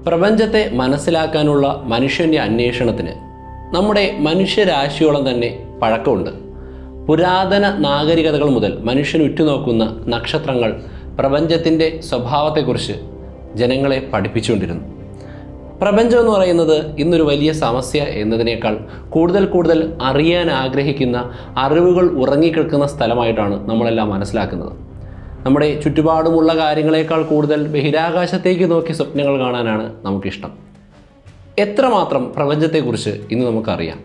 പ്രപഞ്ചത്തെ മനസ്സിലാക്കാനുള്ള മനുഷ്യൻ്റെ അന്വേഷണത്തിന് നമ്മുടെ മനുഷ്യരാശിയോളം തന്നെ പഴക്കമുണ്ട് പുരാതന നാഗരികതകൾ മുതൽ മനുഷ്യൻ ഉറ്റുനോക്കുന്ന നക്ഷത്രങ്ങൾ പ്രപഞ്ചത്തിൻ്റെ സ്വഭാവത്തെക്കുറിച്ച് ജനങ്ങളെ പഠിപ്പിച്ചുകൊണ്ടിരുന്നു പ്രപഞ്ചം എന്ന് പറയുന്നത് ഇന്നൊരു വലിയ സമസ്യ എന്നതിനേക്കാൾ കൂടുതൽ കൂടുതൽ അറിയാൻ ആഗ്രഹിക്കുന്ന അറിവുകൾ ഉറങ്ങിക്കിടക്കുന്ന സ്ഥലമായിട്ടാണ് നമ്മളെല്ലാം മനസ്സിലാക്കുന്നത് നമ്മുടെ ചുറ്റുപാടുമുള്ള കാര്യങ്ങളെക്കാൾ കൂടുതൽ ബഹിരാകാശത്തേക്ക് നോക്കി സ്വപ്നങ്ങൾ കാണാനാണ് നമുക്കിഷ്ടം എത്രമാത്രം പ്രപഞ്ചത്തെക്കുറിച്ച് ഇന്ന് നമുക്കറിയാം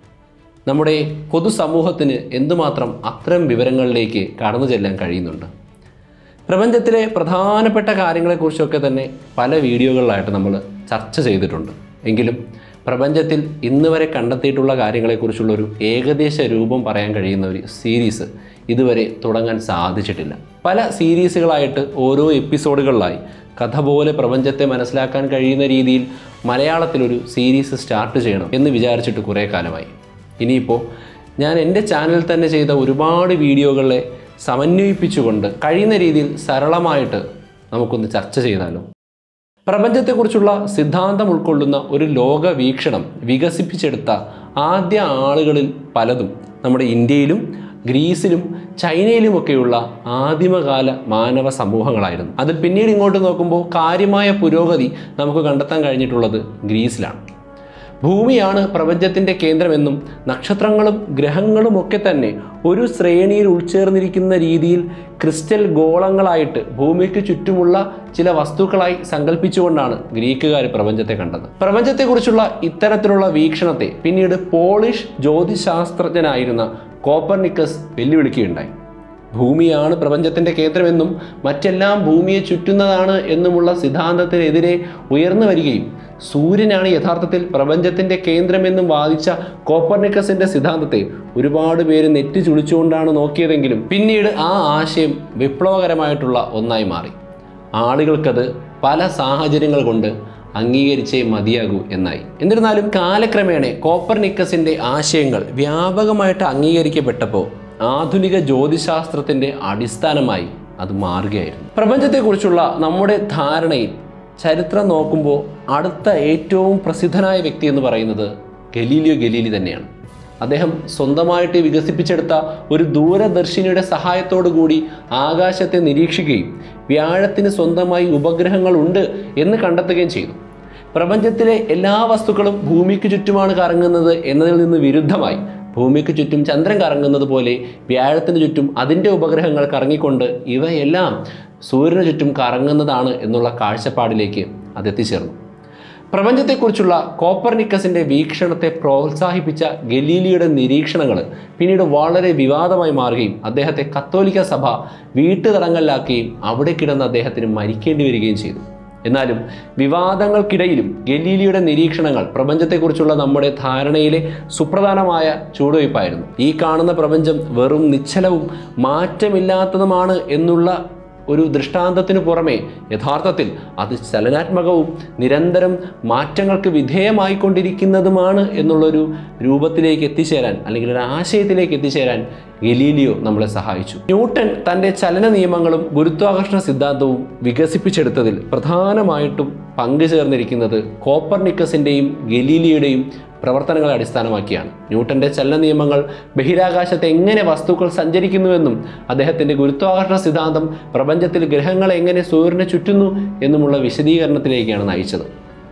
നമ്മുടെ പൊതുസമൂഹത്തിന് എന്തുമാത്രം അത്തരം വിവരങ്ങളിലേക്ക് കടന്നു ചെല്ലാൻ കഴിയുന്നുണ്ട് പ്രപഞ്ചത്തിലെ പ്രധാനപ്പെട്ട കാര്യങ്ങളെക്കുറിച്ചൊക്കെ തന്നെ പല വീഡിയോകളിലായിട്ട് നമ്മൾ ചർച്ച ചെയ്തിട്ടുണ്ട് എങ്കിലും പ്രപഞ്ചത്തിൽ ഇന്ന് വരെ കണ്ടെത്തിയിട്ടുള്ള കാര്യങ്ങളെക്കുറിച്ചുള്ള ഒരു ഏകദേശ രൂപം പറയാൻ കഴിയുന്ന ഒരു സീരീസ് ഇതുവരെ തുടങ്ങാൻ സാധിച്ചിട്ടില്ല പല സീരീസുകളായിട്ട് ഓരോ എപ്പിസോഡുകളിലായി കഥ പോലെ പ്രപഞ്ചത്തെ മനസ്സിലാക്കാൻ കഴിയുന്ന രീതിയിൽ മലയാളത്തിലൊരു സീരീസ് സ്റ്റാർട്ട് ചെയ്യണം എന്ന് വിചാരിച്ചിട്ട് കുറേ കാലമായി ഇനിയിപ്പോൾ ഞാൻ എൻ്റെ ചാനലിൽ തന്നെ ചെയ്ത ഒരുപാട് വീഡിയോകളെ സമന്വയിപ്പിച്ചുകൊണ്ട് കഴിയുന്ന രീതിയിൽ സരളമായിട്ട് നമുക്കൊന്ന് ചർച്ച ചെയ്താലോ പ്രപഞ്ചത്തെക്കുറിച്ചുള്ള സിദ്ധാന്തം ഉൾക്കൊള്ളുന്ന ഒരു ലോക വീക്ഷണം വികസിപ്പിച്ചെടുത്ത ആദ്യ ആളുകളിൽ പലതും നമ്മുടെ ഇന്ത്യയിലും ഗ്രീസിലും ചൈനയിലുമൊക്കെയുള്ള ആദിമകാല മാനവ സമൂഹങ്ങളായിരുന്നു അതിൽ പിന്നീട് ഇങ്ങോട്ട് നോക്കുമ്പോൾ കാര്യമായ പുരോഗതി നമുക്ക് കണ്ടെത്താൻ കഴിഞ്ഞിട്ടുള്ളത് ഗ്രീസിലാണ് ഭൂമിയാണ് പ്രപഞ്ചത്തിൻ്റെ കേന്ദ്രമെന്നും നക്ഷത്രങ്ങളും ഗ്രഹങ്ങളും ഒക്കെ തന്നെ ഒരു ശ്രേണിയിൽ ഉൾച്ചേർന്നിരിക്കുന്ന രീതിയിൽ ക്രിസ്റ്റൽ ഗോളങ്ങളായിട്ട് ഭൂമിക്ക് ചുറ്റുമുള്ള ചില വസ്തുക്കളായി സങ്കല്പിച്ചുകൊണ്ടാണ് ഗ്രീക്കുകാർ പ്രപഞ്ചത്തെ കണ്ടത് പ്രപഞ്ചത്തെക്കുറിച്ചുള്ള ഇത്തരത്തിലുള്ള വീക്ഷണത്തെ പിന്നീട് പോളിഷ് ജ്യോതിശാസ്ത്രജ്ഞനായിരുന്ന കോപ്പർനിക്കസ് വെല്ലുവിളിക്കുകയുണ്ടായി ഭൂമിയാണ് പ്രപഞ്ചത്തിൻ്റെ കേന്ദ്രമെന്നും മറ്റെല്ലാം ഭൂമിയെ ചുറ്റുന്നതാണ് എന്നുമുള്ള സിദ്ധാന്തത്തിനെതിരെ ഉയർന്നു വരികയും സൂര്യനാണ് യഥാർത്ഥത്തിൽ പ്രപഞ്ചത്തിൻ്റെ കേന്ദ്രമെന്നും വാദിച്ച കോപ്പർനിക്കസിൻ്റെ സിദ്ധാന്തത്തെ ഒരുപാട് പേര് നെറ്റ് ചുളിച്ചുകൊണ്ടാണ് നോക്കിയതെങ്കിലും പിന്നീട് ആ ആശയം വിപ്ലവകരമായിട്ടുള്ള ഒന്നായി മാറി ആളുകൾക്കത് പല സാഹചര്യങ്ങൾ കൊണ്ട് അംഗീകരിച്ചേ മതിയാകൂ എന്നായി എന്നിരുന്നാലും കാലക്രമേണ കോപ്പർനിക്കസിൻ്റെ ആശയങ്ങൾ വ്യാപകമായിട്ട് അംഗീകരിക്കപ്പെട്ടപ്പോൾ ആധുനിക ജ്യോതിശാസ്ത്രത്തിൻ്റെ അടിസ്ഥാനമായി അത് മാറുകയായിരുന്നു പ്രപഞ്ചത്തെക്കുറിച്ചുള്ള നമ്മുടെ ധാരണയിൽ ചരിത്രം നോക്കുമ്പോൾ അടുത്ത ഏറ്റവും പ്രസിദ്ധനായ വ്യക്തി എന്ന് പറയുന്നത് ഗലീലിയോ ഗലീലി തന്നെയാണ് അദ്ദേഹം സ്വന്തമായിട്ട് വികസിപ്പിച്ചെടുത്ത ഒരു ദൂരദർശിനിയുടെ സഹായത്തോടു കൂടി ആകാശത്തെ നിരീക്ഷിക്കുകയും വ്യാഴത്തിന് സ്വന്തമായി ഉപഗ്രഹങ്ങളുണ്ട് എന്ന് കണ്ടെത്തുകയും ചെയ്തു പ്രപഞ്ചത്തിലെ എല്ലാ വസ്തുക്കളും ഭൂമിക്ക് ചുറ്റുമാണ് കറങ്ങുന്നത് എന്നതിൽ നിന്ന് വിരുദ്ധമായി ഭൂമിക്ക് ചുറ്റും ചന്ദ്രൻ കറങ്ങുന്നത് പോലെ വ്യാഴത്തിന് ചുറ്റും അതിൻ്റെ ഉപഗ്രഹങ്ങൾ കറങ്ങിക്കൊണ്ട് ഇവയെല്ലാം സൂര്യന് ചുറ്റും കറങ്ങുന്നതാണ് എന്നുള്ള കാഴ്ചപ്പാടിലേക്ക് അത് എത്തിച്ചേർന്നു പ്രപഞ്ചത്തെക്കുറിച്ചുള്ള കോപ്പർനിക്കസിൻ്റെ വീക്ഷണത്തെ പ്രോത്സാഹിപ്പിച്ച ഗലീലിയുടെ നിരീക്ഷണങ്ങൾ പിന്നീട് വളരെ വിവാദമായി മാറുകയും അദ്ദേഹത്തെ കത്തോലിക്ക സഭ വീട്ടുതടങ്കലിലാക്കുകയും അവിടെ കിടന്ന് അദ്ദേഹത്തിന് മരിക്കേണ്ടി വരികയും ചെയ്തു എന്നാലും വിവാദങ്ങൾക്കിടയിലും ഗലീലിയുടെ നിരീക്ഷണങ്ങൾ പ്രപഞ്ചത്തെക്കുറിച്ചുള്ള നമ്മുടെ ധാരണയിലെ സുപ്രധാനമായ ചുവടുവയ്പ്പായിരുന്നു ഈ കാണുന്ന പ്രപഞ്ചം വെറും നിശ്ചലവും മാറ്റമില്ലാത്തതുമാണ് എന്നുള്ള ഒരു ദൃഷ്ടാന്തത്തിന് പുറമെ യഥാർത്ഥത്തിൽ അത് ചലനാത്മകവും നിരന്തരം മാറ്റങ്ങൾക്ക് വിധേയമായിക്കൊണ്ടിരിക്കുന്നതുമാണ് എന്നുള്ളൊരു രൂപത്തിലേക്ക് എത്തിച്ചേരാൻ അല്ലെങ്കിൽ ഒരു ആശയത്തിലേക്ക് എത്തിച്ചേരാൻ ഗലീലിയോ നമ്മളെ സഹായിച്ചു ന്യൂട്ടൺ തൻ്റെ ചലന നിയമങ്ങളും ഗുരുത്വാകർഷണ സിദ്ധാന്തവും വികസിപ്പിച്ചെടുത്തതിൽ പ്രധാനമായിട്ടും പങ്കുചേർന്നിരിക്കുന്നത് കോപ്പർനിക്കസിൻ്റെയും ഗലീലിയുടെയും പ്രവർത്തനങ്ങളെ അടിസ്ഥാനമാക്കിയാണ് ന്യൂട്ടന്റെ ചലന നിയമങ്ങൾ ബഹിരാകാശത്ത് എങ്ങനെ വസ്തുക്കൾ സഞ്ചരിക്കുന്നുവെന്നും അദ്ദേഹത്തിന്റെ ഗുരുത്വാകർഷണ സിദ്ധാന്തം പ്രപഞ്ചത്തിൽ ഗ്രഹങ്ങൾ എങ്ങനെ സൂര്യനെ ചുറ്റുന്നു എന്നുമുള്ള വിശദീകരണത്തിലേക്കാണ് നയിച്ചത്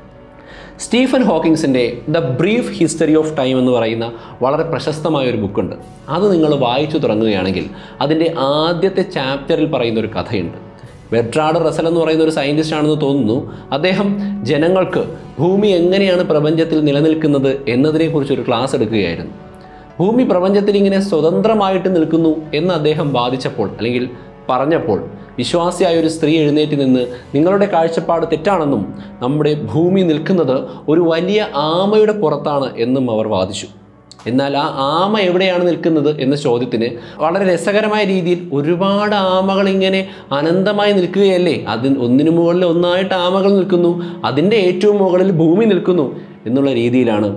സ്റ്റീഫൻ ഹോക്കിങ്സിൻ്റെ the brief history of time എന്ന് പറയുന്ന വളരെ പ്രശസ്തമായ ഒരു ബുക്കുണ്ട് അത് നിങ്ങൾ വായിച്ചു തുടങ്ങുകയാണെങ്കിൽ അതിൻ്റെ ആദ്യത്തെ ചാപ്റ്ററിൽ പറയുന്ന ഒരു കഥയുണ്ട് വെട്രാഡ് റസൽ എന്ന് പറയുന്ന ഒരു സയൻറ്റിസ്റ്റ് ആണെന്ന് തോന്നുന്നു അദ്ദേഹം ജനങ്ങൾക്ക് ഭൂമി എങ്ങനെയാണ് പ്രപഞ്ചത്തിൽ നിലനിൽക്കുന്നത് എന്നതിനെക്കുറിച്ച് ഒരു ക്ലാസ് എടുക്കുകയായിരുന്നു ഭൂമി പ്രപഞ്ചത്തിൽ ഇങ്ങനെ സ്വതന്ത്രമായിട്ട് നിൽക്കുന്നു എന്ന് അദ്ദേഹം വാദിച്ചപ്പോൾ അല്ലെങ്കിൽ പറഞ്ഞപ്പോൾ വിശ്വാസിയായ ഒരു സ്ത്രീ എഴുന്നേറ്റ് നിന്ന് നിങ്ങളുടെ കാഴ്ചപ്പാട് തെറ്റാണെന്നും നമ്മുടെ ഭൂമി നിൽക്കുന്നത് ഒരു വലിയ ആമയുടെ പുറത്താണ് എന്നും അവർ വാദിച്ചു എന്നാൽ ആ ആമ എവിടെയാണ് നിൽക്കുന്നത് എന്ന ചോദ്യത്തിന് വളരെ രസകരമായ രീതിയിൽ ഒരുപാട് ആമകൾ ഇങ്ങനെ അനന്തമായി നിൽക്കുകയല്ലേ അതിന് ഒന്നിനു മുകളിൽ ഒന്നായിട്ട് ആമകൾ നിൽക്കുന്നു അതിൻ്റെ ഏറ്റവും മുകളിൽ ഭൂമി നിൽക്കുന്നു എന്നുള്ള രീതിയിലാണ്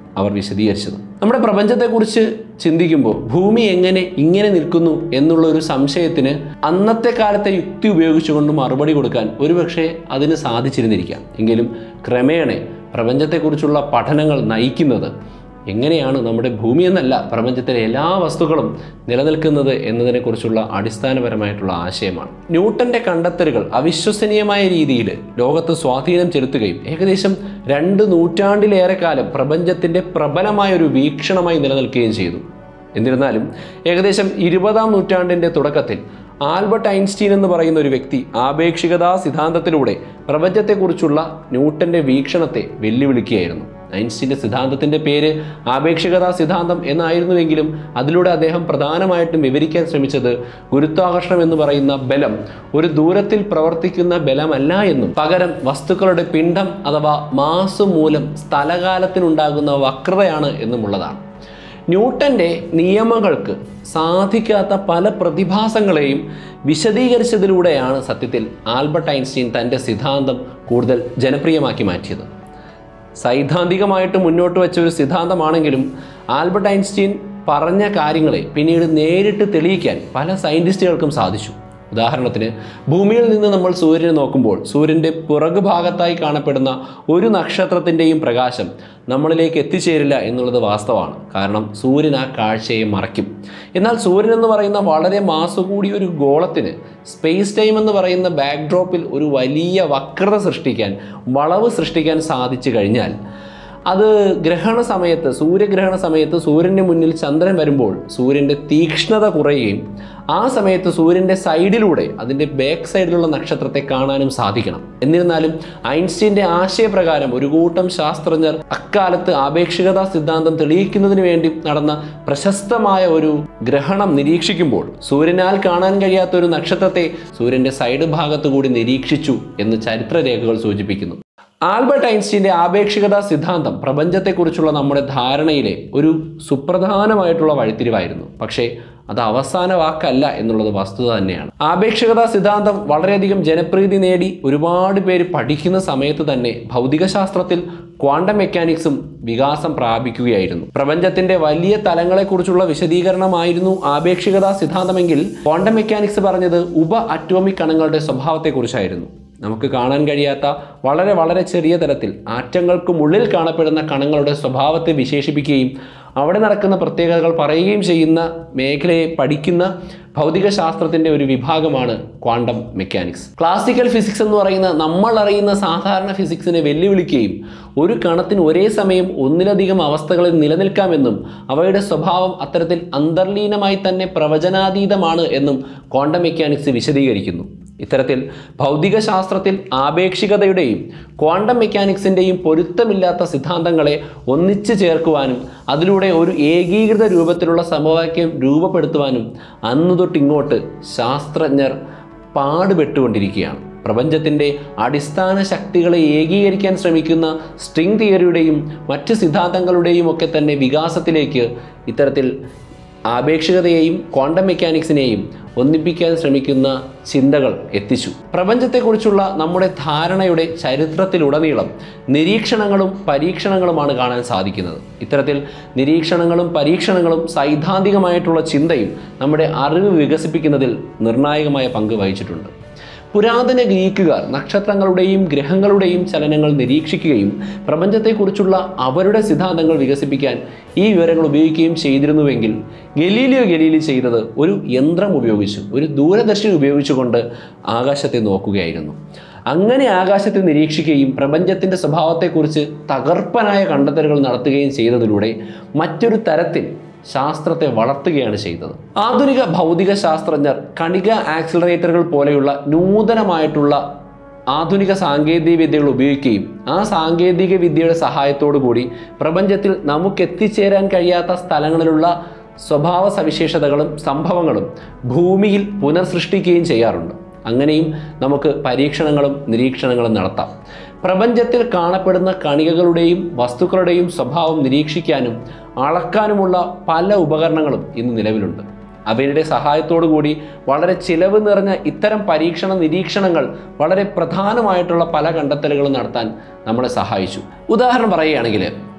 അവർ വിശദീകരിച്ചത് നമ്മുടെ പ്രപഞ്ചത്തെക്കുറിച്ച് ചിന്തിക്കുമ്പോൾ ഭൂമി എങ്ങനെ ഇങ്ങനെ നിൽക്കുന്നു എന്നുള്ള ഒരു സംശയത്തിന് അന്നത്തെ കാലത്തെ യുക്തി ഉപയോഗിച്ചുകൊണ്ട് മറുപടി കൊടുക്കാൻ ഒരുപക്ഷെ അതിന് സാധിച്ചിരുന്നിരിക്കാം എങ്കിലും ക്രമേണ പ്രപഞ്ചത്തെക്കുറിച്ചുള്ള പഠനങ്ങൾ നയിക്കുന്നത് എങ്ങനെയാണ് നമ്മുടെ ഭൂമി എന്നല്ല പ്രപഞ്ചത്തിലെ എല്ലാ വസ്തുക്കളും നിലനിൽക്കുന്നത് എന്നതിനെക്കുറിച്ചുള്ള അടിസ്ഥാനപരമായിട്ടുള്ള ആശയമാണ് ന്യൂട്ടന്റെ കണ്ടെത്തലുകൾ അവിശ്വസനീയമായ രീതിയിൽ ലോകത്ത് സ്വാധീനം ചെലുത്തുകയും ഏകദേശം രണ്ട് നൂറ്റാണ്ടിലേറെ കാലം പ്രപഞ്ചത്തിന്റെ പ്രബലമായ ഒരു വീക്ഷണമായി നിലനിൽക്കുകയും ചെയ്തു എന്നിരുന്നാലും ഏകദേശം ഇരുപതാം നൂറ്റാണ്ടിന്റെ തുടക്കത്തിൽ ആൽബർട്ട് ഐൻസ്റ്റീൻ എന്ന് പറയുന്ന ഒരു വ്യക്തി ആപേക്ഷികതാ സിദ്ധാന്തത്തിലൂടെ പ്രപഞ്ചത്തെക്കുറിച്ചുള്ള ന്യൂട്ടന്റെ വീക്ഷണത്തെ വെല്ലുവിളിക്കുകയായിരുന്നു ഐൻസ്റ്റീൻ്റെ സിദ്ധാന്തത്തിൻ്റെ പേര് ആപേക്ഷികതാ സിദ്ധാന്തം എന്നായിരുന്നുവെങ്കിലും അതിലൂടെ അദ്ദേഹം പ്രധാനമായിട്ടും വിവരിക്കാൻ ശ്രമിച്ചത് ഗുരുത്വാകർഷണം എന്ന് പറയുന്ന ബലം ഒരു ദൂരത്തിൽ പ്രവർത്തിക്കുന്ന ബലമല്ല എന്നും പകരം വസ്തുക്കളുടെ പിണ്ഡം അഥവാ മാസ് മൂലം സ്ഥലകാലത്തിനുണ്ടാകുന്ന വക്രതയാണ് എന്നുമുള്ളതാണ് ന്യൂട്ടന്റെ നിയമങ്ങൾക്ക് സാധിക്കാത്ത പല പ്രതിഭാസങ്ങളെയും വിശദീകരിച്ചതിലൂടെയാണ് സത്യത്തിൽ ആൽബർട്ട് ഐൻസ്റ്റീൻ തൻ്റെ സിദ്ധാന്തം കൂടുതൽ ജനപ്രിയമാക്കി മാറ്റിയത് സൈദ്ധാന്തികമായിട്ട് മുന്നോട്ട് വെച്ച ഒരു സിദ്ധാന്തമാണെങ്കിലും ആൽബർട്ട് ഐൻസ്റ്റീൻ പറഞ്ഞ കാര്യങ്ങളെ പിന്നീട് നേരിട്ട് തെളിയിക്കാൻ പല സയൻറ്റിസ്റ്റുകൾക്കും സാധിച്ചു ഉദാഹരണത്തിന് ഭൂമിയിൽ നിന്ന് നമ്മൾ സൂര്യനെ നോക്കുമ്പോൾ സൂര്യൻ്റെ പുറകു ഭാഗത്തായി കാണപ്പെടുന്ന ഒരു നക്ഷത്രത്തിൻ്റെയും പ്രകാശം നമ്മളിലേക്ക് എത്തിച്ചേരില്ല എന്നുള്ളത് വാസ്തവമാണ് കാരണം സൂര്യൻ ആ കാഴ്ചയെ മറയ്ക്കും എന്നാൽ സൂര്യൻ എന്ന് പറയുന്ന വളരെ മാസ് കൂടിയ ഒരു ഗോളത്തിന് സ്പേസ് ടൈം എന്ന് പറയുന്ന ബാക്ക്ഡ്രോപ്പിൽ ഒരു വലിയ വക്രത സൃഷ്ടിക്കാൻ വളവ് സൃഷ്ടിക്കാൻ സാധിച്ചു കഴിഞ്ഞാൽ അത് ഗ്രഹണ സമയത്ത് സൂര്യഗ്രഹണ സമയത്ത് സൂര്യൻ്റെ മുന്നിൽ ചന്ദ്രൻ വരുമ്പോൾ സൂര്യൻ്റെ തീക്ഷ്ണത കുറയുകയും ആ സമയത്ത് സൂര്യൻ്റെ സൈഡിലൂടെ അതിൻ്റെ ബാക്ക് സൈഡിലുള്ള നക്ഷത്രത്തെ കാണാനും സാധിക്കണം എന്നിരുന്നാലും ഐൻസ്റ്റീൻ്റെ ആശയപ്രകാരം ഒരു കൂട്ടം ശാസ്ത്രജ്ഞർ അക്കാലത്ത് ആപേക്ഷികതാ സിദ്ധാന്തം തെളിയിക്കുന്നതിന് വേണ്ടി നടന്ന പ്രശസ്തമായ ഒരു ഗ്രഹണം നിരീക്ഷിക്കുമ്പോൾ സൂര്യനാൽ കാണാൻ കഴിയാത്ത ഒരു നക്ഷത്രത്തെ സൂര്യൻ്റെ സൈഡ് ഭാഗത്തു കൂടി നിരീക്ഷിച്ചു എന്ന് ചരിത്രരേഖകൾ സൂചിപ്പിക്കുന്നു ആൽബർട്ട് ഐൻസ്റ്റീൻ്റെ ആപേക്ഷികതാ സിദ്ധാന്തം പ്രപഞ്ചത്തെക്കുറിച്ചുള്ള നമ്മുടെ ധാരണയിലെ ഒരു സുപ്രധാനമായിട്ടുള്ള വഴിത്തിരിവായിരുന്നു പക്ഷേ അത് അവസാന വാക്കല്ല എന്നുള്ളത് വസ്തുത തന്നെയാണ് ആപേക്ഷികതാ സിദ്ധാന്തം വളരെയധികം ജനപ്രീതി നേടി ഒരുപാട് പേര് പഠിക്കുന്ന സമയത്ത് തന്നെ ഭൗതികശാസ്ത്രത്തിൽ ക്വാണ്ടം മെക്കാനിക്സും വികാസം പ്രാപിക്കുകയായിരുന്നു പ്രപഞ്ചത്തിന്റെ വലിയ തലങ്ങളെക്കുറിച്ചുള്ള വിശദീകരണമായിരുന്നു ആപേക്ഷികതാ സിദ്ധാന്തമെങ്കിൽ ക്വാണ്ടം മെക്കാനിക്സ് പറഞ്ഞത് ഉപ അറ്റോമിക് കണങ്ങളുടെ സ്വഭാവത്തെക്കുറിച്ചായിരുന്നു നമുക്ക് കാണാൻ കഴിയാത്ത വളരെ വളരെ ചെറിയ തലത്തിൽ ആറ്റങ്ങൾക്കുമുള്ളിൽ കാണപ്പെടുന്ന കണങ്ങളുടെ സ്വഭാവത്തെ വിശേഷിപ്പിക്കുകയും അവിടെ നടക്കുന്ന പ്രത്യേകതകൾ പറയുകയും ചെയ്യുന്ന മേഖലയെ പഠിക്കുന്ന ഭൗതിക ശാസ്ത്രത്തിൻ്റെ ഒരു വിഭാഗമാണ് ക്വാണ്ടം മെക്കാനിക്സ് ക്ലാസിക്കൽ ഫിസിക്സ് എന്ന് പറയുന്ന നമ്മൾ അറിയുന്ന സാധാരണ ഫിസിക്സിനെ വെല്ലുവിളിക്കുകയും ഒരു കണത്തിന് ഒരേ സമയം ഒന്നിലധികം അവസ്ഥകളിൽ നിലനിൽക്കാമെന്നും അവയുടെ സ്വഭാവം അത്തരത്തിൽ അന്തർലീനമായി തന്നെ പ്രവചനാതീതമാണ് എന്നും ക്വാണ്ടം മെക്കാനിക്സ് വിശദീകരിക്കുന്നു ഇത്തരത്തിൽ ഭൗതിക ശാസ്ത്രത്തിൽ ആപേക്ഷികതയുടെയും ക്വാണ്ടം മെക്കാനിക്സിൻ്റെയും പൊരുത്തമില്ലാത്ത സിദ്ധാന്തങ്ങളെ ഒന്നിച്ചു ചേർക്കുവാനും അതിലൂടെ ഒരു ഏകീകൃത രൂപത്തിലുള്ള സമവാക്യം രൂപപ്പെടുത്തുവാനും അന്നു തൊട്ടിങ്ങോട്ട് ശാസ്ത്രജ്ഞർ പാടുപെട്ടുകൊണ്ടിരിക്കുകയാണ് പ്രപഞ്ചത്തിൻ്റെ അടിസ്ഥാന ശക്തികളെ ഏകീകരിക്കാൻ ശ്രമിക്കുന്ന സ്ട്രിംഗ് തിയറിയുടെയും മറ്റ് സിദ്ധാന്തങ്ങളുടെയും ഒക്കെ തന്നെ വികാസത്തിലേക്ക് ഇത്തരത്തിൽ ആപേക്ഷികതയെയും ക്വാണ്ടം മെക്കാനിക്സിനെയും ഒന്നിപ്പിക്കാൻ ശ്രമിക്കുന്ന ചിന്തകൾ എത്തിച്ചു പ്രപഞ്ചത്തെക്കുറിച്ചുള്ള നമ്മുടെ ധാരണയുടെ ചരിത്രത്തിലുടനീളം നിരീക്ഷണങ്ങളും പരീക്ഷണങ്ങളുമാണ് കാണാൻ സാധിക്കുന്നത് ഇത്തരത്തിൽ നിരീക്ഷണങ്ങളും പരീക്ഷണങ്ങളും സൈദ്ധാന്തികമായിട്ടുള്ള ചിന്തയും നമ്മുടെ അറിവ് വികസിപ്പിക്കുന്നതിൽ നിർണായകമായ പങ്ക് വഹിച്ചിട്ടുണ്ട് പുരാതന ഗ്രീക്കുകാർ നക്ഷത്രങ്ങളുടെയും ഗ്രഹങ്ങളുടെയും ചലനങ്ങൾ നിരീക്ഷിക്കുകയും പ്രപഞ്ചത്തെക്കുറിച്ചുള്ള അവരുടെ സിദ്ധാന്തങ്ങൾ വികസിപ്പിക്കാൻ ഈ വിവരങ്ങൾ ഉപയോഗിക്കുകയും ചെയ്തിരുന്നുവെങ്കിൽ ഗലീലിയോ ഗലീലി ചെയ്തത് ഒരു യന്ത്രം ഉപയോഗിച്ചു ഒരു ദൂരദർശിനി ഉപയോഗിച്ചുകൊണ്ട് ആകാശത്തെ നോക്കുകയായിരുന്നു അങ്ങനെ ആകാശത്തെ നിരീക്ഷിക്കുകയും പ്രപഞ്ചത്തിൻ്റെ സ്വഭാവത്തെക്കുറിച്ച് തകർപ്പനായ കണ്ടെത്തലുകൾ നടത്തുകയും ചെയ്തതിലൂടെ മറ്റൊരു തരത്തിൽ ശാസ്ത്രത്തെ വളർത്തുകയാണ് ചെയ്തത് ആധുനിക ഭൗതിക ശാസ്ത്രജ്ഞർ കണിക ആക്സിലറേറ്ററുകൾ പോലെയുള്ള നൂതനമായിട്ടുള്ള ആധുനിക സാങ്കേതിക വിദ്യകൾ ഉപയോഗിക്കുകയും ആ സാങ്കേതിക വിദ്യയുടെ സഹായത്തോടു കൂടി പ്രപഞ്ചത്തിൽ നമുക്ക് എത്തിച്ചേരാൻ കഴിയാത്ത സ്ഥലങ്ങളിലുള്ള സ്വഭാവ സവിശേഷതകളും സംഭവങ്ങളും ഭൂമിയിൽ പുനർസൃഷ്ടിക്കുകയും ചെയ്യാറുണ്ട് അങ്ങനെയും നമുക്ക് പരീക്ഷണങ്ങളും നിരീക്ഷണങ്ങളും നടത്താം പ്രപഞ്ചത്തിൽ കാണപ്പെടുന്ന കണികകളുടെയും വസ്തുക്കളുടെയും സ്വഭാവം നിരീക്ഷിക്കാനും അളക്കാനുമുള്ള പല ഉപകരണങ്ങളും ഇന്ന് നിലവിലുണ്ട് അവയുടെ സഹായത്തോടു കൂടി വളരെ ചിലവ് നിറഞ്ഞ ഇത്തരം പരീക്ഷണ നിരീക്ഷണങ്ങൾ വളരെ പ്രധാനമായിട്ടുള്ള പല കണ്ടെത്തലുകളും നടത്താൻ നമ്മളെ സഹായിച്ചു ഉദാഹരണം പറയുകയാണെങ്കിൽ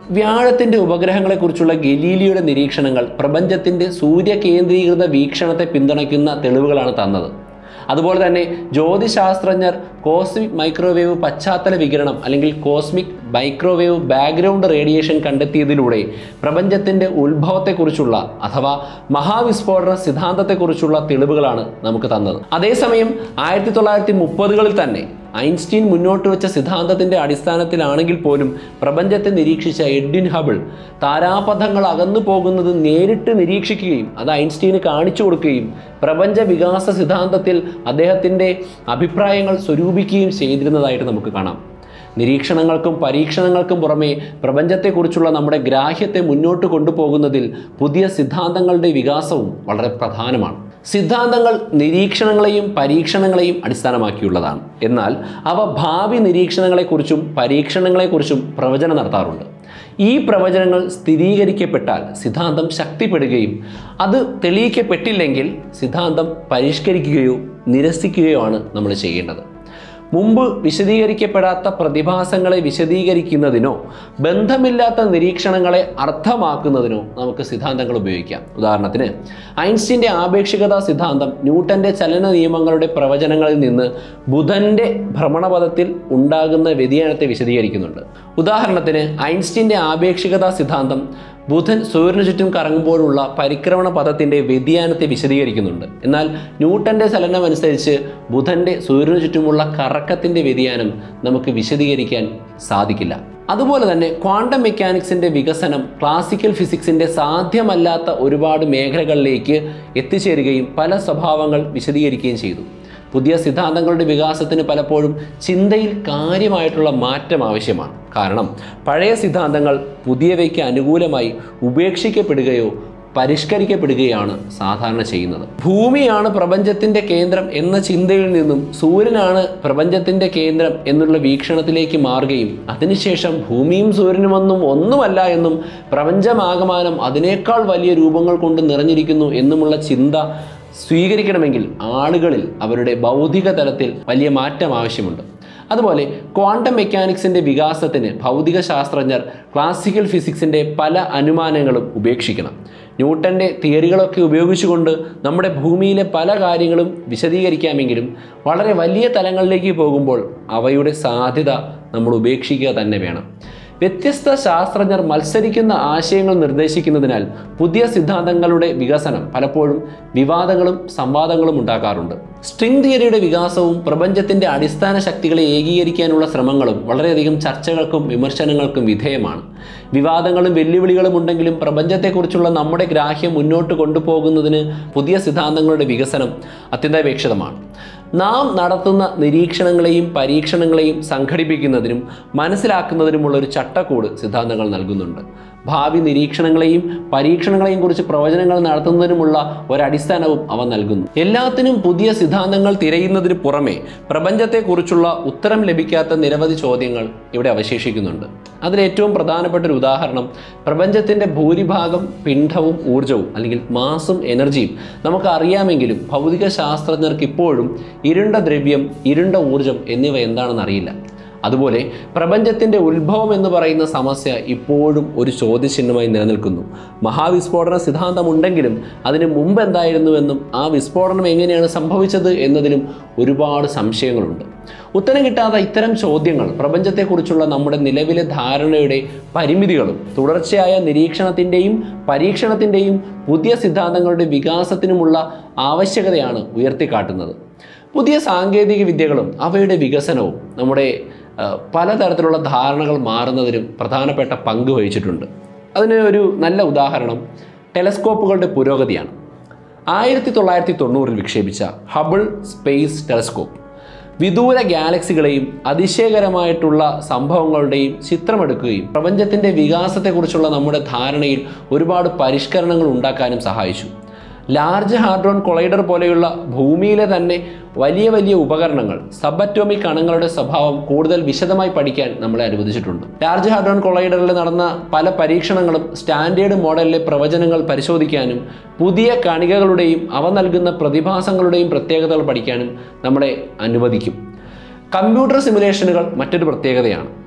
വ്യാഴത്തിൻ്റെ ഉപഗ്രഹങ്ങളെക്കുറിച്ചുള്ള ഗലീലിയുടെ നിരീക്ഷണങ്ങൾ പ്രപഞ്ചത്തിൻ്റെ സൂര്യകേന്ദ്രീകൃത വീക്ഷണത്തെ പിന്തുണയ്ക്കുന്ന തെളിവുകളാണ് തന്നത് അതുപോലെ തന്നെ ജ്യോതിശാസ്ത്രജ്ഞർ കോസ്മിക് മൈക്രോവേവ് പശ്ചാത്തല വികിരണം അല്ലെങ്കിൽ കോസ്മിക് മൈക്രോവേവ് ബാക്ക്ഗ്രൗണ്ട് റേഡിയേഷൻ കണ്ടെത്തിയതിലൂടെ പ്രപഞ്ചത്തിൻ്റെ ഉത്ഭവത്തെക്കുറിച്ചുള്ള അഥവാ മഹാവിസ്ഫോടന സിദ്ധാന്തത്തെക്കുറിച്ചുള്ള തെളിവുകളാണ് നമുക്ക് തന്നത് അതേസമയം ആയിരത്തി തൊള്ളായിരത്തി മുപ്പതുകളിൽ തന്നെ ഐൻസ്റ്റീൻ മുന്നോട്ട് വെച്ച സിദ്ധാന്തത്തിൻ്റെ അടിസ്ഥാനത്തിലാണെങ്കിൽ പോലും പ്രപഞ്ചത്തെ നിരീക്ഷിച്ച എഡ്വിൻ ഹബിൾ താരാപഥങ്ങൾ അകന്നു പോകുന്നത് നേരിട്ട് നിരീക്ഷിക്കുകയും അത് ഐൻസ്റ്റീന് കാണിച്ചു കൊടുക്കുകയും പ്രപഞ്ച വികാസ സിദ്ധാന്തത്തിൽ അദ്ദേഹത്തിൻ്റെ അഭിപ്രായങ്ങൾ സ്വരൂപിക്കുകയും ചെയ്തിരുന്നതായിട്ട് നമുക്ക് കാണാം നിരീക്ഷണങ്ങൾക്കും പരീക്ഷണങ്ങൾക്കും പുറമെ പ്രപഞ്ചത്തെക്കുറിച്ചുള്ള നമ്മുടെ ഗ്രാഹ്യത്തെ മുന്നോട്ട് കൊണ്ടുപോകുന്നതിൽ പുതിയ സിദ്ധാന്തങ്ങളുടെ വികാസവും വളരെ പ്രധാനമാണ് സിദ്ധാന്തങ്ങൾ നിരീക്ഷണങ്ങളെയും പരീക്ഷണങ്ങളെയും അടിസ്ഥാനമാക്കിയുള്ളതാണ് എന്നാൽ അവ ഭാവി നിരീക്ഷണങ്ങളെക്കുറിച്ചും പരീക്ഷണങ്ങളെക്കുറിച്ചും പ്രവചനം നടത്താറുണ്ട് ഈ പ്രവചനങ്ങൾ സ്ഥിരീകരിക്കപ്പെട്ടാൽ സിദ്ധാന്തം ശക്തിപ്പെടുകയും അത് തെളിയിക്കപ്പെട്ടില്ലെങ്കിൽ സിദ്ധാന്തം പരിഷ്കരിക്കുകയോ നിരസിക്കുകയോ ആണ് നമ്മൾ ചെയ്യേണ്ടത് മുമ്പ് വിശദീകരിക്കപ്പെടാത്ത പ്രതിഭാസങ്ങളെ വിശദീകരിക്കുന്നതിനോ ബന്ധമില്ലാത്ത നിരീക്ഷണങ്ങളെ അർത്ഥമാക്കുന്നതിനോ നമുക്ക് സിദ്ധാന്തങ്ങൾ ഉപയോഗിക്കാം ഉദാഹരണത്തിന് ഐൻസ്റ്റീൻ്റെ ആപേക്ഷികതാ സിദ്ധാന്തം ന്യൂട്ടൻ്റെ ചലന നിയമങ്ങളുടെ പ്രവചനങ്ങളിൽ നിന്ന് ബുധൻ്റെ ഭ്രമണപഥത്തിൽ ഉണ്ടാകുന്ന വ്യതിയാനത്തെ വിശദീകരിക്കുന്നുണ്ട് ഉദാഹരണത്തിന് ഐൻസ്റ്റീൻ്റെ ആപേക്ഷികതാ സിദ്ധാന്തം ബുധൻ സൂര്യന് ചുറ്റും കറങ്ങുമ്പോഴുള്ള പരിക്രമണ പഥത്തിൻ്റെ വ്യതിയാനത്തെ വിശദീകരിക്കുന്നുണ്ട് എന്നാൽ ന്യൂട്ടൻ്റെ ചലനം അനുസരിച്ച് ബുധൻ്റെ സൂര്യന് ചുറ്റുമുള്ള കറക്കത്തിൻ്റെ വ്യതിയാനം നമുക്ക് വിശദീകരിക്കാൻ സാധിക്കില്ല അതുപോലെ തന്നെ ക്വാണ്ടം മെക്കാനിക്സിൻ്റെ വികസനം ക്ലാസിക്കൽ ഫിസിക്സിൻ്റെ സാധ്യമല്ലാത്ത ഒരുപാട് മേഖലകളിലേക്ക് എത്തിച്ചേരുകയും പല സ്വഭാവങ്ങൾ വിശദീകരിക്കുകയും ചെയ്തു പുതിയ സിദ്ധാന്തങ്ങളുടെ വികാസത്തിന് പലപ്പോഴും ചിന്തയിൽ കാര്യമായിട്ടുള്ള മാറ്റം ആവശ്യമാണ് കാരണം പഴയ സിദ്ധാന്തങ്ങൾ പുതിയവയ്ക്ക് അനുകൂലമായി ഉപേക്ഷിക്കപ്പെടുകയോ പരിഷ്കരിക്കപ്പെടുകയാണ് സാധാരണ ചെയ്യുന്നത് ഭൂമിയാണ് പ്രപഞ്ചത്തിൻ്റെ കേന്ദ്രം എന്ന ചിന്തയിൽ നിന്നും സൂര്യനാണ് പ്രപഞ്ചത്തിൻ്റെ കേന്ദ്രം എന്നുള്ള വീക്ഷണത്തിലേക്ക് മാറുകയും അതിനുശേഷം ഭൂമിയും സൂര്യനുമൊന്നും ഒന്നുമല്ല എന്നും പ്രപഞ്ചമാകമാനം അതിനേക്കാൾ വലിയ രൂപങ്ങൾ കൊണ്ട് നിറഞ്ഞിരിക്കുന്നു എന്നുമുള്ള ചിന്ത സ്വീകരിക്കണമെങ്കിൽ ആളുകളിൽ അവരുടെ ബൗദ്ധിക തലത്തിൽ വലിയ മാറ്റം ആവശ്യമുണ്ട് അതുപോലെ ക്വാണ്ടം മെക്കാനിക്സിൻ്റെ വികാസത്തിന് ഭൗതിക ശാസ്ത്രജ്ഞർ ക്ലാസിക്കൽ ഫിസിക്സിൻ്റെ പല അനുമാനങ്ങളും ഉപേക്ഷിക്കണം ന്യൂട്ടൻ്റെ തിയറികളൊക്കെ ഉപയോഗിച്ചുകൊണ്ട് നമ്മുടെ ഭൂമിയിലെ പല കാര്യങ്ങളും വിശദീകരിക്കാമെങ്കിലും വളരെ വലിയ തലങ്ങളിലേക്ക് പോകുമ്പോൾ അവയുടെ സാധ്യത നമ്മൾ ഉപേക്ഷിക്കുക തന്നെ വേണം വ്യത്യസ്ത ശാസ്ത്രജ്ഞർ മത്സരിക്കുന്ന ആശയങ്ങൾ നിർദ്ദേശിക്കുന്നതിനാൽ പുതിയ സിദ്ധാന്തങ്ങളുടെ വികസനം പലപ്പോഴും വിവാദങ്ങളും സംവാദങ്ങളും ഉണ്ടാക്കാറുണ്ട് സ്ട്രിംഗ് തിയറിയുടെ വികാസവും പ്രപഞ്ചത്തിൻ്റെ അടിസ്ഥാന ശക്തികളെ ഏകീകരിക്കാനുള്ള ശ്രമങ്ങളും വളരെയധികം ചർച്ചകൾക്കും വിമർശനങ്ങൾക്കും വിധേയമാണ് വിവാദങ്ങളും വെല്ലുവിളികളും ഉണ്ടെങ്കിലും പ്രപഞ്ചത്തെക്കുറിച്ചുള്ള നമ്മുടെ ഗ്രാഹ്യം മുന്നോട്ട് കൊണ്ടുപോകുന്നതിന് പുതിയ സിദ്ധാന്തങ്ങളുടെ വികസനം അത്യന്താപേക്ഷിതമാണ് നാം നടത്തുന്ന നിരീക്ഷണങ്ങളെയും പരീക്ഷണങ്ങളെയും സംഘടിപ്പിക്കുന്നതിനും മനസ്സിലാക്കുന്നതിനുമുള്ള ഒരു ചട്ടക്കൂട് സിദ്ധാന്തങ്ങൾ നൽകുന്നുണ്ട് ഭാവി നിരീക്ഷണങ്ങളെയും പരീക്ഷണങ്ങളെയും കുറിച്ച് പ്രവചനങ്ങൾ നടത്തുന്നതിനുമുള്ള ഒരടിസ്ഥാനവും അവ നൽകുന്നു എല്ലാത്തിനും പുതിയ സിദ്ധാന്തങ്ങൾ തിരയുന്നതിന് പുറമെ പ്രപഞ്ചത്തെക്കുറിച്ചുള്ള ഉത്തരം ലഭിക്കാത്ത നിരവധി ചോദ്യങ്ങൾ ഇവിടെ അവശേഷിക്കുന്നുണ്ട് അതിലേറ്റവും പ്രധാനപ്പെട്ട ഒരു ഉദാഹരണം പ്രപഞ്ചത്തിൻ്റെ ഭൂരിഭാഗം പിണ്ഡവും ഊർജവും അല്ലെങ്കിൽ മാസും എനർജിയും നമുക്ക് അറിയാമെങ്കിലും ഭൗതിക ശാസ്ത്രജ്ഞർക്ക് ഇപ്പോഴും ഇരുണ്ട ദ്രവ്യം ഇരുണ്ട ഊർജം എന്നിവ എന്താണെന്ന് അറിയില്ല അതുപോലെ പ്രപഞ്ചത്തിൻ്റെ ഉത്ഭവം എന്ന് പറയുന്ന സമസ്യ ഇപ്പോഴും ഒരു ചോദ്യചിഹ്നമായി നിലനിൽക്കുന്നു മഹാവിസ്ഫോടന സിദ്ധാന്തമുണ്ടെങ്കിലും അതിന് മുമ്പ് എന്തായിരുന്നുവെന്നും ആ വിസ്ഫോടനം എങ്ങനെയാണ് സംഭവിച്ചത് എന്നതിലും ഒരുപാട് സംശയങ്ങളുണ്ട് ഉത്തരം കിട്ടാത്ത ഇത്തരം ചോദ്യങ്ങൾ പ്രപഞ്ചത്തെക്കുറിച്ചുള്ള നമ്മുടെ നിലവിലെ ധാരണയുടെ പരിമിതികളും തുടർച്ചയായ നിരീക്ഷണത്തിൻ്റെയും പരീക്ഷണത്തിൻ്റെയും പുതിയ സിദ്ധാന്തങ്ങളുടെ വികാസത്തിനുമുള്ള ആവശ്യകതയാണ് ഉയർത്തിക്കാട്ടുന്നത് പുതിയ സാങ്കേതിക വിദ്യകളും അവയുടെ വികസനവും നമ്മുടെ ആ, പലതരത്തിലുള്ള ധാരണകൾ മാറുന്നതിനും പ്രധാനപ്പെട്ട പങ്ക് വഹിച്ചിട്ടുണ്ട് അതിന് ഒരു നല്ല ഉദാഹരണം ടെലസ്കോപ്പുകളുടെ പുരോഗതിയാണ് ആയിരത്തി തൊള്ളായിരത്തി തൊണ്ണൂറിൽ വിക്ഷേപിച്ച ഹബിൾ സ്പേസ് ടെലസ്കോപ്പ് വിദൂര ഗാലക്സികളെയും അതിശയകരമായിട്ടുള്ള സംഭവങ്ങളുടെയും ചിത്രമെടുക്കുകയും പ്രപഞ്ചത്തിൻ്റെ വികാസത്തെക്കുറിച്ചുള്ള നമ്മുടെ ധാരണയിൽ ഒരുപാട് പരിഷ്കരണങ്ങൾ ഉണ്ടാക്കാനും സഹായിച്ചു ലാർജ് ഹാഡ്രോൺ കൊളൈഡർ പോലെയുള്ള ഭൂമിയിലെ തന്നെ വലിയ വലിയ ഉപകരണങ്ങൾ സബറ്റോമിക് കണങ്ങളുടെ സ്വഭാവം കൂടുതൽ വിശദമായി പഠിക്കാൻ നമ്മളെ അനുവദിച്ചിട്ടുണ്ട് ലാർജ് ഹാഡ്രോൺ കൊളൈഡറിൽ നടന്ന പല പരീക്ഷണങ്ങളും സ്റ്റാൻഡേർഡ് മോഡലിലെ പ്രവചനങ്ങൾ പരിശോധിക്കാനും പുതിയ കണികകളുടെയും അവ നൽകുന്ന പ്രതിഭാസങ്ങളുടെയും പ്രത്യേകതകൾ പഠിക്കാനും നമ്മളെ അനുവദിക്കും കമ്പ്യൂട്ടർ സിമുലേഷനുകൾ മറ്റൊരു പ്രത്യേകതയാണ്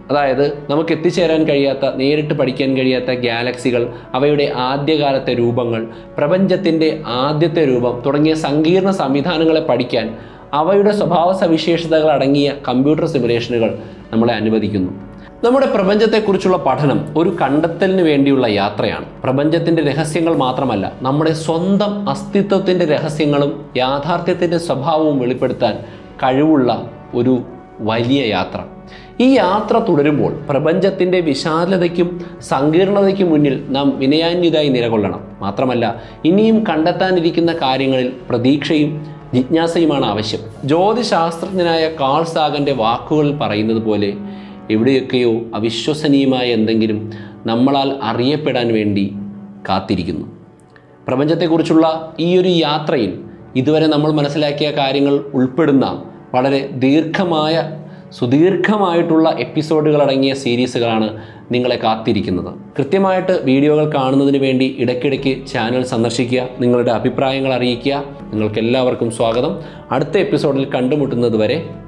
അതായത് നമുക്ക് എത്തിച്ചേരാൻ കഴിയാത്ത നേരിട്ട് പഠിക്കാൻ കഴിയാത്ത ഗാലക്സികൾ അവയുടെ ആദ്യകാലത്തെ രൂപങ്ങൾ പ്രപഞ്ചത്തിൻ്റെ ആദ്യത്തെ രൂപം തുടങ്ങിയ സങ്കീർണ സംവിധാനങ്ങളെ പഠിക്കാൻ അവയുടെ സ്വഭാവ സവിശേഷതകൾ അടങ്ങിയ കമ്പ്യൂട്ടർ സിമുലേഷനുകൾ നമ്മളെ അനുവദിക്കുന്നു നമ്മുടെ പ്രപഞ്ചത്തെക്കുറിച്ചുള്ള പഠനം ഒരു കണ്ടെത്തലിന് വേണ്ടിയുള്ള യാത്രയാണ് പ്രപഞ്ചത്തിൻ്റെ രഹസ്യങ്ങൾ മാത്രമല്ല നമ്മുടെ സ്വന്തം അസ്തിത്വത്തിൻ്റെ രഹസ്യങ്ങളും യാഥാർത്ഥ്യത്തിൻ്റെ സ്വഭാവവും വെളിപ്പെടുത്താൻ കഴിവുള്ള ഒരു വലിയ യാത്ര ഈ യാത്ര തുടരുമ്പോൾ പ്രപഞ്ചത്തിൻ്റെ വിശാലതയ്ക്കും സങ്കീർണതയ്ക്കും മുന്നിൽ നാം വിനയാന്വിതായി നിലകൊള്ളണം മാത്രമല്ല ഇനിയും കണ്ടെത്താനിരിക്കുന്ന കാര്യങ്ങളിൽ പ്രതീക്ഷയും ജിജ്ഞാസയുമാണ് ആവശ്യം ജ്യോതിശാസ്ത്രജ്ഞനായ കാൾ സാഗൻ്റെ വാക്കുകൾ പറയുന്നത് പോലെ എവിടെയൊക്കെയോ അവിശ്വസനീയമായ എന്തെങ്കിലും നമ്മളാൽ അറിയപ്പെടാൻ വേണ്ടി കാത്തിരിക്കുന്നു പ്രപഞ്ചത്തെക്കുറിച്ചുള്ള ഈ ഒരു യാത്രയിൽ ഇതുവരെ നമ്മൾ മനസ്സിലാക്കിയ കാര്യങ്ങൾ ഉൾപ്പെടുന്ന വളരെ ദീർഘമായ സുദീർഘമായിട്ടുള്ള എപ്പിസോഡുകൾ അടങ്ങിയ സീരീസുകളാണ് നിങ്ങളെ കാത്തിരിക്കുന്നത് കൃത്യമായിട്ട് വീഡിയോകൾ കാണുന്നതിന് വേണ്ടി ഇടയ്ക്കിടയ്ക്ക് ചാനൽ സന്ദർശിക്കുക നിങ്ങളുടെ അഭിപ്രായങ്ങൾ അറിയിക്കുക നിങ്ങൾക്കെല്ലാവർക്കും സ്വാഗതം അടുത്ത എപ്പിസോഡിൽ കണ്ടുമുട്ടുന്നത് വരെ